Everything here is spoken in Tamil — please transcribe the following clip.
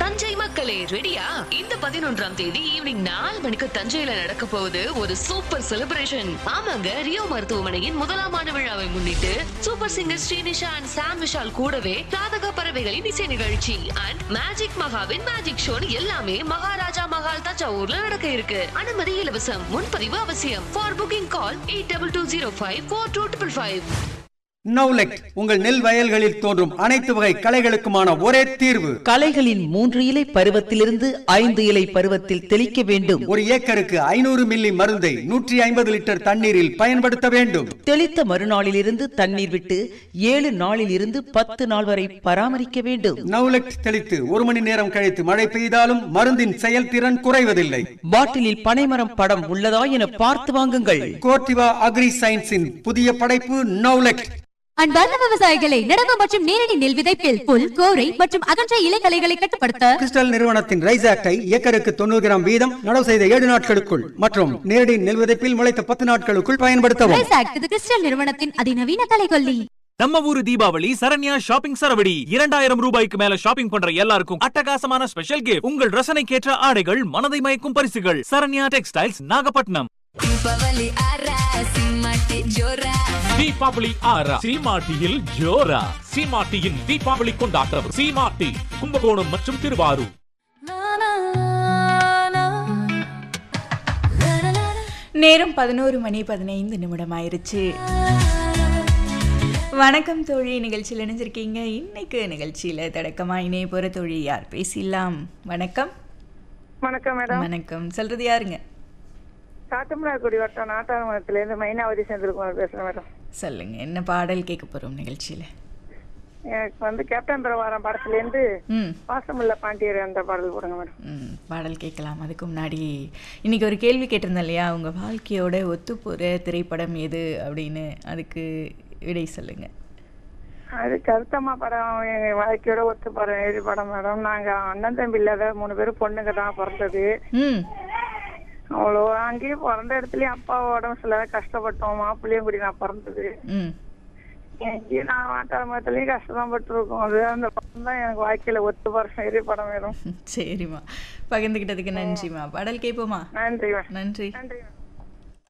தஞ்சை மக்களே ரெடியா இந்த பதினொன்றாம் தேதி ஈவினிங் நாலு மணிக்கு தஞ்சையில நடக்க போகுது ஒரு சூப்பர் செலிப்ரேஷன் ஆமாங்க ரியோ மருத்துவமனையின் முதலாம் ஆண்டு விழாவை முன்னிட்டு super singer Srinisha and Sam Vishal கூடவே ராதக பறவைகளின் இசை நிகழ்ச்சி அண்ட் மேஜிக் மகாவின் மேஜிக் ஷோன் எல்லாமே மகாராஜா மகால் தஞ்சாவூர்ல நடக்க இருக்கு அனுமதி இலவசம் முன்பதிவு அவசியம் for booking call eight double two zero five four two triple five நவுலெக் உங்கள் நெல் வயல்களில் தோன்றும் அனைத்து வகை களைகளுக்குமான ஒரே தீர்வு களைகளின் மூன்று இலை பருவத்திலிருந்து ஐந்து இலை பருவத்தில் தெளிக்க வேண்டும் ஒரு ஏக்கருக்கு ஐநூறு மில்லி மருந்தை நூற்றி ஐம்பது லிட்டர் தண்ணீரில் பயன்படுத்த வேண்டும் தெளித்த மறுநாளிலிருந்து தண்ணீர் விட்டு ஏழு நாளில் இருந்து பத்து நாள் வரை பராமரிக்க வேண்டும் நவுலெக் தெளித்து ஒரு மணி நேரம் கழித்து மழை பெய்தாலும் மருந்தின் செயல்திறன் குறைவதில்லை பாட்டிலில் பனைமரம் படம் உள்ளதா என பார்த்து வாங்குங்கள் கோர்டிவா அக்ரி சயின்ஸின் புதிய படைப்பு நவுலெக் அன்பார்ந்த விவசாயிகளை நடவு மற்றும் நேரடி நெல் விதைப்பில் புல் கோரை மற்றும் அகன்ற இலைகளைகளை கட்டுப்படுத்த கிறிஸ்டல் நிறுவனத்தின் ரைஸ் ஆக்டை ஏக்கருக்கு தொண்ணூறு கிராம் வீதம் நடவு செய்த ஏழு நாட்களுக்குள் மற்றும் நேரடி நெல் விதைப்பில் முளைத்த பத்து நாட்களுக்குள் பயன்படுத்தவும் ரைஸ் ஆக்ட் இது கிறிஸ்டல் நிறுவனத்தின் அதிநவீன கலைகொல்லி நம்ம ஊரு தீபாவளி சரண்யா ஷாப்பிங் சரவடி இரண்டாயிரம் ரூபாய்க்கு மேல ஷாப்பிங் பண்ற எல்லாருக்கும் அட்டகாசமான ஸ்பெஷல் கிஃப்ட் உங்கள் ரசனைக்கேற்ற ஆடைகள் மனதை மயக்கும் பரிசுகள் சரண்யா டெக்ஸ்டைல்ஸ் நாகப்பட்டினம் ದೀಪಾವಳಿ ಆರ ಸಿಂಹಕ್ಕೆ ಜೋರ தீபாவளி ஆறா சீமாட்டியில் ஜோரா சீமாட்டியின் தீபாவளி கொண்டாட்டம் சீமாட்டி கும்பகோணம் மற்றும் திருவாரூர் நேரம் பதினோரு மணி பதினைந்து நிமிடம் ஆயிருச்சு வணக்கம் தோழி நிகழ்ச்சியில் இணைஞ்சிருக்கீங்க இன்னைக்கு நிகழ்ச்சியில தொடக்கமா இணைய போற தோழி யார் பேசிடலாம் வணக்கம் வணக்கம் மேடம் வணக்கம் சொல்றது யாருங்க காட்டுமலாக்குடி வட்டம் நாட்டாரமங்கலத்திலேருந்து மைனாவதி செந்தில்குமார் பேசுறேன் மேடம் சொல்லுங்க என்ன பாடல் கேட்க போறோம் நிகழ்ச்சியில எனக்கு வந்து கேப்டன் பிரபாரம் படத்துலேருந்து ம் பாசமுள்ள பாண்டியர் அந்த பாடல் போடுங்க மேடம் ம், பாடல் கேட்கலாம் அதுக்கு முன்னாடி இன்னைக்கு ஒரு கேள்வி கேட்டிருந்தேன் இல்லையா உங்க வாழ்க்கையோட ஒத்துப்போற திரைப்படம் எது அப்படின்னு அதுக்கு விடை சொல்லுங்க அதுக்கு அர்த்தமா படம் எங்க வாழ்க்கையோட ஒத்து படம் எழுதி படம் மேடம் நாங்க அண்ணன் தம்பி இல்லாத மூணு பேரும் பொண்ணுங்க தான் பிறந்தது ம் அவ்வளோ அங்கேயும் பிறந்த இடத்துலயும் அப்பா உடம்பு சில கஷ்டப்பட்டோம் மாப்பிள்ளையும் கூடி நான் பிறந்தது ம் எங்கேயும் நான் நாட்டாரமங்கலத்துலயும் கஷ்டம் பட்டிருக்கோம் அது அந்த படம் தான் எனக்கு வாழ்க்கையில ஒத்து படம் எழுதி படம் வேணும் சரிம்மா பகிர்ந்துக்கிட்டதுக்கு நன்றிம்மா பாடல் கேட்போமா நன்றி மேடம் நன்றி நன்றி மேடம்